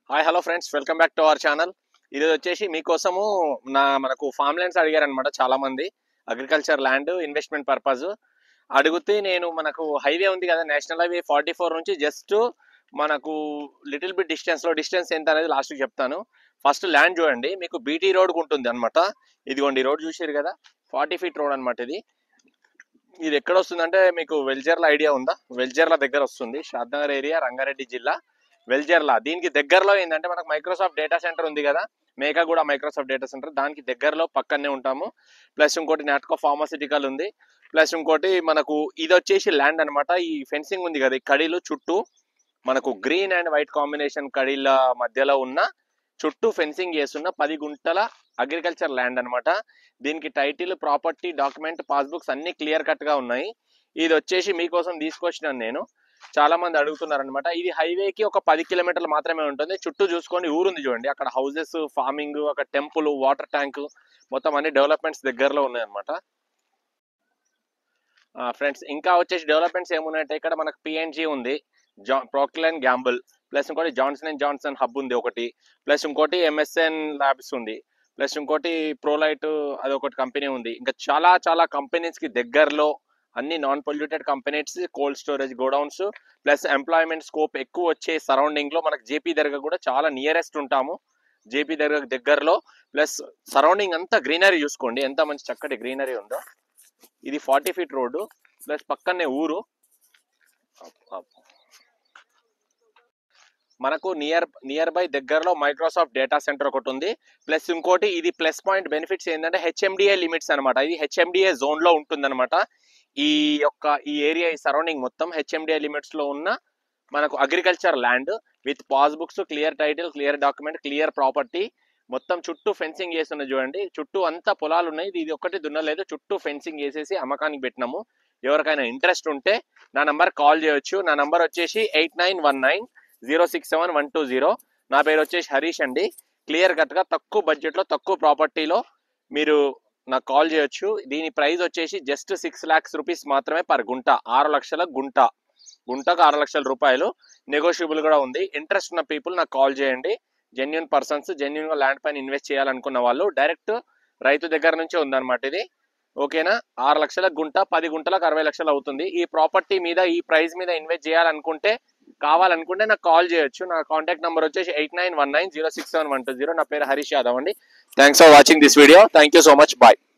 hi hello friends welcome back to our channel ఇది వచ్చేసి మీకోసము నా మనకు ఫామ్ ల్యాండ్స్ అడిగారనమాట చాలా మంది అగ్రికల్చర్ ల్యాండ్ ఇన్వెస్ట్మెంట్ పర్పస్ అడిగితే నేను మనకు హైవే ఉంది కదా నేషనల్ హైవే ఫార్టీ ఫోర్ నుంచి జస్ట్ మనకు లిటిల్ బిట్ డిస్టెన్స్ లో డిస్టెన్స్ ఎంత అనేది లాస్ట్ చెప్తాను ఫస్ట్ ల్యాండ్ చూడండి మీకు బీటీ రోడ్ ఉంటుంది అనమాట ఇదిగోండి రోడ్ చూసారు కదా ఫార్టీ ఫీట్ రోడ్ అనమాట ఇది ఇది ఎక్కడ వస్తుందంటే మీకు వెల్జర్ల ఐడియా ఉందా వెల్జర్ల దగ్గర వస్తుంది షాద్నగర్ ఏరియా రంగారెడ్డి జిల్లా వెల్జర్లా దీనికి దగ్గరలో ఏంటంటే మనకు మైక్రోసాఫ్ట్ డేటా సెంటర్ ఉంది కదా మేకా కూడా మైక్రోసాఫ్ట్ డేటా సెంటర్ దానికి దగ్గరలో పక్కనే ఉంటాము ప్లస్ ఇంకోటి నాట్కో ఫార్మాసిటికల్ ఉంది ప్లస్ ఇంకోటి మనకు ఇది వచ్చేసి ల్యాండ్ అన్నమాట ఈ ఫెన్సింగ్ ఉంది కదా ఈ కడీలు చుట్టూ మనకు గ్రీన్ అండ్ వైట్ కాంబినేషన్ కడీల మధ్యలో ఉన్న చుట్టూ ఫెన్సింగ్ చేస్తున్న పది గుంటల అగ్రికల్చర్ ల్యాండ్ అన్నమాట దీనికి టైటిల్ ప్రాపర్టీ డాక్యుమెంట్ పాస్బుక్స్ అన్ని క్లియర్ కట్ గా ఉన్నాయి ఇది వచ్చేసి మీకోసం తీసుకొచ్చినాను నేను చాలా మంది అడుగుతున్నారు అనమాట ఇది హైవే కి ఒక పది కిలోమీటర్లు మాత్రమే ఉంటుంది చుట్టూ చూసుకోండి ఊరుంది చూడండి అక్కడ హౌసెస్ ఫార్మింగ్ అక్కడ టెంపుల్ వాటర్ ట్యాంక్ మొత్తం అన్ని డెవలప్మెంట్స్ దగ్గరలో ఉన్నాయన్నమాట ఫ్రెండ్స్ ఇంకా వచ్చేసి డెవలప్మెంట్స్ ఏమున్నాయంటే ఇక్కడ మనకు పిఎన్జి ఉంది జా ప్రోక్లర్ అండ్ గ్యాంబుల్ ప్లస్ ఇంకోటి జాన్సన్ అండ్ జాన్సన్ హబ్ ఉంది ఒకటి ప్లస్ ఇంకోటి ఎంఎస్ఎన్ ల్యాబ్స్ ఉంది ప్లస్ ఇంకోటి ప్రోలైట్ అది ఒకటి కంపెనీ ఉంది ఇంకా చాలా చాలా కంపెనీస్ కి దగ్గరలో అన్ని non polluted companies cold storage godowns plus employment scope ఎక్కువ వచ్చే సరౌండింగ్ లో మనకు జేపీ దగ్గర కూడా చాలా నియరెస్ట్ ఉంటాము జేపీ దగ్గర దగ్గరలో ప్లస్ సరౌండింగ్ అంతా గ్రీనరీ చూసుకోండి ఎంత మంచి చక్కటి గ్రీనరీ ఉందో ఇది ఫార్టీ ఫీట్ రోడ్డు ప్లస్ పక్కనే ఊరు మనకు నియర్ నియర్ బై దగ్గరలో మైక్రోసాఫ్ట్ డేటా సెంటర్ ఒకటి ఉంది ప్లస్ ఇంకోటి ఇది ప్లస్ పాయింట్ బెనిఫిట్స్ ఏంటంటే హెచ్ఎండిఏ లిమిట్స్ అనమాట ఇది హెచ్ఎండిఏ జోన్ లో ఉంటుందన్నమాట ఈ యొక్క ఈ ఏరియా ఈ సరౌండింగ్ మొత్తం హెచ్ఎండిఏ లిమిట్స్ లో ఉన్న మనకు agriculture land with passbooks clear title clear document clear property మొత్తం చుట్టూ ఫెన్సింగ్ చేస్తున్న చూడండి చుట్టూ అంతా పొలాలు ఉన్నాయి ఇది ఒకటి దున్నలేదు చుట్టూ ఫెన్సింగ్ చేసేసి అమ్మకానికి పెట్టినాము ఎవరికైనా ఇంట్రెస్ట్ ఉంటే నా నంబర్ కాల్ చేయొచ్చు నా నంబర్ వచ్చేసి eight nine one nine zero six seven one two zero నా పేరు వచ్చేసి హరీష్ అండి క్లియర్ కట్గా తక్కువ బడ్జెట్లో తక్కువ ప్రాపర్టీలో మీరు నాకు కాల్ చేయొచ్చు దీని ప్రైస్ వచ్చేసి జస్ట్ సిక్స్ ల్యాక్స్ రూపీస్ మాత్రమే పర్ గుంట ఆరు లక్షల గుంట గుంటకు ఆరు లక్షల రూపాయలు నెగోషియబుల్ కూడా ఉంది ఇంట్రెస్ట్ ఉన్న పీపుల్ నాకు కాల్ చేయండి జెన్యున్ పర్సన్స్ జెన్యున్ గా ల్యాండ్ పైన ఇన్వెస్ట్ చేయాలనుకున్న వాళ్ళు డైరెక్ట్ రైతు దగ్గర నుంచే ఉందన్నమాట ఇది ఓకేనా ఆరు లక్షల గుంట పది గుంటలకు అరవై లక్షలు అవుతుంది ఈ ప్రాపర్టీ మీద ఈ ప్రైస్ మీద ఇన్వెస్ట్ చేయాలనుకుంటే కావాలనుకుంటే నాకు కాల్ చేయొచ్చు నా కాంటాక్ట్ నెంబర్ వచ్చేసి eight nine one nine zero six seven one two zero నా పేరు హరీష్ యాదవ్ అండి thanks for watching this video thank you so much bye